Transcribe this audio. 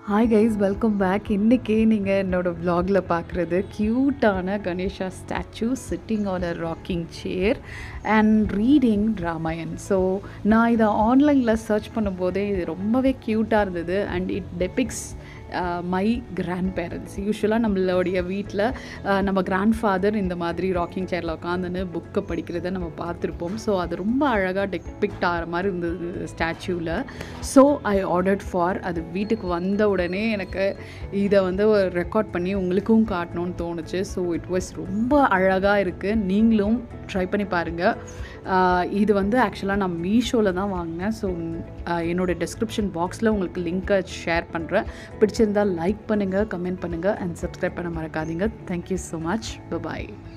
hi guys welcome back இன்றைக்கி நீங்கள் என்னோட vlogல பார்க்குறது க்யூட்டான Ganesha statue sitting on a rocking chair and reading Ramayan so நான் இதை ஆன்லைனில் சர்ச் பண்ணும்போதே இது ரொம்பவே க்யூட்டாக இருந்தது and it depicts my grandparents யூஸ்வலாக நம்மளுடைய வீட்டில் நம்ம கிராண்ட் ஃபாதர் இந்த மாதிரி ராக்கிங் சேரில் உட்காந்துன்னு புக்கை படிக்கிறத நம்ம பார்த்துருப்போம் ஸோ அது ரொம்ப அழகாக டெக்பிக்ட் ஆகிற மாதிரி இருந்தது ஸ்டாச்சுவில் ஸோ ஐ ஆர்டர்ட் ஃபார் அது வீட்டுக்கு வந்த உடனே எனக்கு இதை வந்து ரெக்கார்ட் பண்ணி உங்களுக்கும் காட்டணும்னு தோணுச்சு ஸோ இட் வாஸ் ரொம்ப அழகாக இருக்குது நீங்களும் ட்ரை பண்ணி பாருங்கள் இது வந்து ஆக்சுவலாக நான் மீஷோவில் தான் வாங்கினேன் ஸோ என்னோடய டெஸ்கிரிப்ஷன் பாக்ஸில் உங்களுக்கு லிங்க்கை ஷேர் பண்ணுறேன் பிடிச்சிருந்தால் லைக் பண்ணுங்கள் கமெண்ட் பண்ணுங்கள் அண்ட் சப்ஸ்கிரைப் பண்ண மறக்காதீங்க தேங்க்யூ ஸோ மச் பாய்